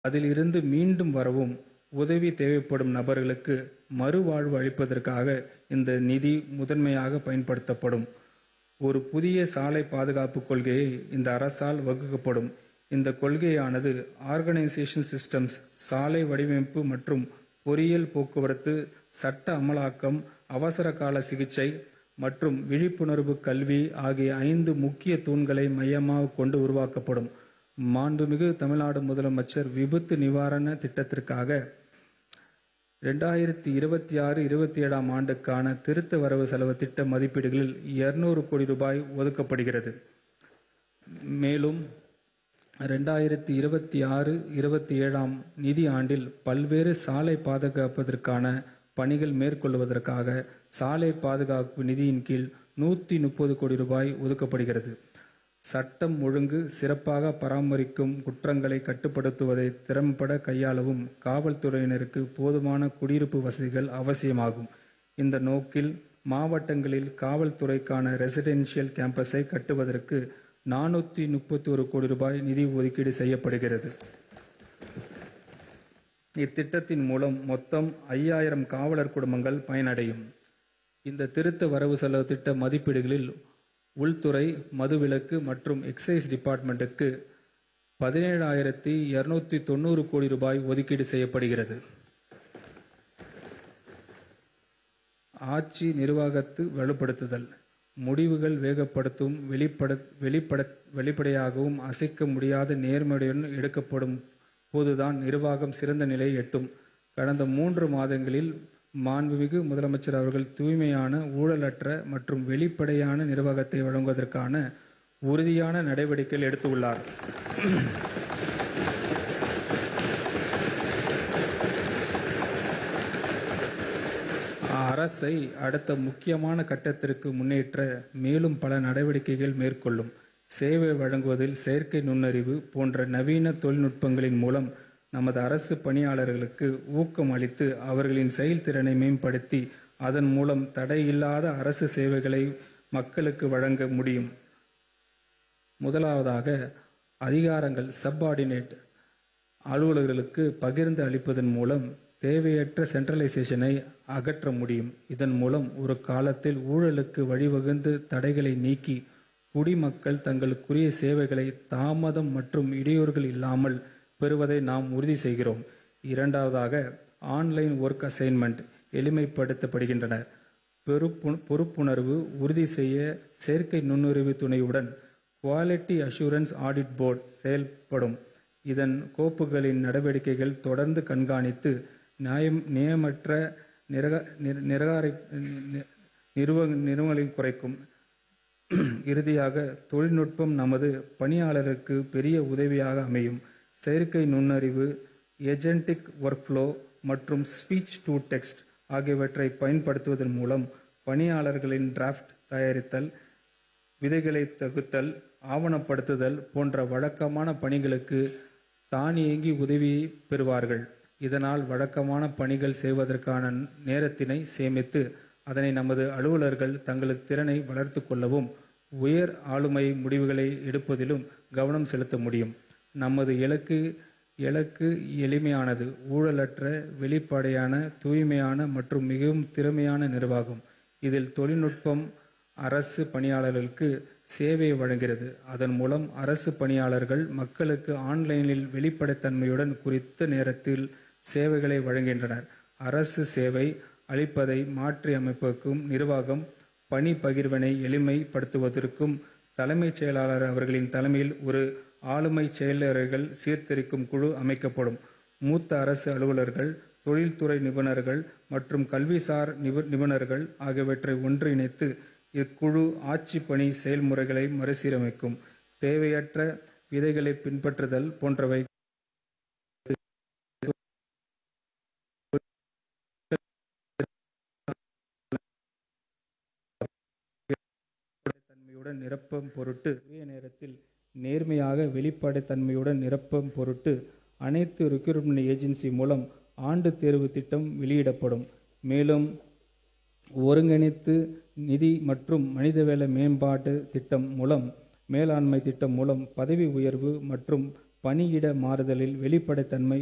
அதிலிருந்து மீண்டும் வரவும் உதவி தேவைப்படும் நபர்களுக்கு மறுவாழ்வு அளிப்பதற்காக இந்த நிதி முதன்மையாக பயன்படுத்தப்படும். ஒரு புதிய சாலை பாதுகாப்பு கொள்கையை இந்த அரசால் வகுக்கப்படும். இந்த கொள்கையானது ஆர்கனைசேஷன் சிஸ்டம்ஸ், சாலை வடிவமைப்பு மற்றும் பொறியியல் போக்குவரத்து, சட்ட அமலாக்கம், அவசரகால சிகிச்சை மற்றும் விழிப்புணர்வு கல்வி ஆகிய ஐந்து முக்கிய தூண்களை மையமாகக் கொண்டு உருவாக்கப்படும். மாண்புமிகு தமிழ்நாடு முதலமைச்சர் விபத்து நிவாரண திட்டத்திற்காக 2026-27ஆம் ஆண்டுக்கான திருத்த வரவு செலவுத் திட்ட மதிப்பீடுகளில் 200 கோடி ரூபாய் ஒதுக்கப்படுகிறது. மேலும் 2026-27ஆம் நிதி ஆண்டில் பல்வேறு சாலை பாதுகாப்பிற்கான பணிகள் மேற்கொள்வதற்காக சாலை பாதுகாப்பு நிதியின் கீழ் 130 கோடி ரூபாய் ஒதுக்கப்படுகிறது. சட்டம் ஒழுங்கு சிறப்பாக பராமரிக்கவும் குற்றங்களை கட்டுப்படுத்துவதை திறம்பட கையாளவும் காவல்துறையினருக்கு போதுமான குடியிருப்பு வசதிகள் அவசியமாகும். இந்த நோக்கில் மாவட்டங்களில் காவல்துறைக்கான ரெசிடென்ஷியல் கேம்பஸை கட்டுவதற்கு 431 கோடி ரூபாய் நிதி ஒதுக்கீடு செய்யப்படுகிறது. இத்திட்டத்தின் மூலம் மொத்தம் 5000 காவலர் குடும்பங்கள் பயனடையும். இந்த திருத்த வரவு செலவுத் திட்ட மதிப்பீடுகளில் உள்துறை, மதுவிலக்கு மற்றும் எக்சைஸ் டிபார்ட்மென்டுக்கு 17,290 கோடி ரூபாய் ஒதுக்கீடு செய்யப்படுகிறது. ஆட்சி நிர்வாகத்தை வலுப்படுத்துதல் முடிவுகள் வேகப்படுத்தவும், வெளிப்படையாகவும், அசைக்க முடியாத நேர்மையுடன் எடுக்கப்படும் போதுதான் நிர்வாகம் சிறந்த நிலையை எட்டும். கடந்த மூன்று மாதங்களில் மாண்புமிகு முதலமைச்சர் அவர்கள் தூய்மையான, ஊழலற்ற மற்றும் வெளிப்படையான நிர்வாகத்தை வழங்குவதற்கான உறுதியான நடவடிக்கைகள் எடுத்துள்ளார். அரசை அடுத்த முக்கியமான கட்டத்திற்கு முன்னேற்ற மேலும் பல நடவடிக்கைகள் மேற்கொள்ளும். சேவை வழங்குவதில் செயற்கை நுண்ணறிவு போன்ற நவீன தொழில்நுட்பங்களின் மூலம் நமது அரசு பணியாளர்களுக்கு ஊக்கம் அளித்து அவர்களின் செயல்திறனை மேம்படுத்தி அதன் மூலம் தடையில்லாத அரசு சேவைகளை மக்களுக்கு வழங்க முடியும். முதலாவதாக அதிகாரங்கள் சப்-ஆர்டினேட் அலுவலர்களுக்கு பகிர்ந்து அளிப்பதன் மூலம் தேவையற்ற சென்ட்ரலைசேஷனை அகற்ற முடியும். இதன் மூலம் ஒரு காலத்தில் ஊழலுக்கு வழிவகுத்த தடைகளை நீக்கி குடிமக்கள் தங்களுக்குரிய சேவைகளை தாமதம் மற்றும் இடையூறுகள் இல்லாமல் பெறுவதை நாம் உறுதி செய்கிறோம். இரண்டாவதாக ஆன்-லைன் ஒர்க் அசைன்மென்ட் எளிமைப்படுத்தப்படுகின்றன. பொறுப்புணர்வு உறுதி செய்ய செயற்கை நுண்ணறிவு துணையுடன் குவாலிட்டி அஷ்யூரன்ஸ் ஆடிட் போர்டு செயல்படும். இதன் கோப்புகளின் நடவடிக்கைகளை தொடர்ந்து கண்காணித்து நியாயமற்ற நிறுவல்களை குறைக்கும். இறுதியாக தொழில்நுட்பம் நமது பணியாளர்களுக்கு பெரிய உதவியாக அமையும். செயற்கை நுண்ணறிவு, ஏஜென்டிக் ஒர்க்ஃப்ளோ மற்றும் ஸ்பீச் டு டெக்ஸ்ட் ஆகியவற்றை பயன்படுத்துவதன் மூலம் பணியாளர்கள் டிராப்ட் தயாரித்தல், விதிகளை தொகுத்தல், ஆவணப்படுத்துதல் போன்ற வழக்கமான பணிகளுக்கு தானியங்கி உதவி பெறுவார்கள். இதனால் வழக்கமான பணிகள் செய்வதற்கான நேரத்தினை சேமித்து அதனை நமது அலுவலர்கள் தங்களது திறனை வளர்த்துக் கொள்ளவும், உயர் ஆளுமை முடிவுகளை எடுப்பதிலும் கவனம் செலுத்த முடியும். நமது இலக்கு எளிமையானது, ஊழலற்ற, வெளிப்படையான, தூய்மையான மற்றும் மிகவும் திறமையான நிர்வாகம். இதில் தொழில்நுட்பம் அரசு பணியாளர்களுக்கு சேவையை வழங்குகிறது. அதன் மூலம் அரசு பணியாளர்கள் மக்களுக்கு ஆன்-லைனில் வெளிப்படைத்தன்மையுடன் குறித்த நேரத்தில் சேவைகளை வழங்குகின்றனர். அரசு சேவை அளிப்பதை மாற்றியமைப்பதற்கும், நிர்வாகம் பணி பகிர்வினை எளிமைப்படுத்துவதற்கும் தலைமைச் செயலாளர் அவர்களின் தலைமையில் ஒரு ஆளுமை சேவைகள் சீர்திருத்தும் குழு அமைக்கப்படும். மூத்த அரசு அலுவலர்கள், தொழில்துறை நிபுணர்கள் மற்றும் கல்விசார் நிபுணர்கள் ஆகியவற்றை ஒன்றிணைத்து இக்குழு ஆட்சிப் பணி செயல்முறைகளை மறுசீரமைக்கும். தேவையற்ற விதிகளை பின்பற்றுதல் போன்றவை தன்மையுடன் நிரப்பும் பொருட்டு உரிய நேரத்தில் நேர்மையாக வெளிப்படைத்தன்மையுடன் நிரப்பும் பொருட்டு அனைத்து ரிக்ரூட்மென்ட் ஏஜென்சி மூலம் ஆண்டுத் தேர்வுத் திட்டம் வெளியிடப்படும். மேலும் ஒருங்கிணைந்த நிதி மற்றும் மனிதவள மேம்பாட்டுத் திட்டம் மூலம் மேலாண்மை திட்டம் மூலம் பதவி உயர்வு மற்றும் பணியிட மாறுதலில் வெளிப்படைத்தன்மை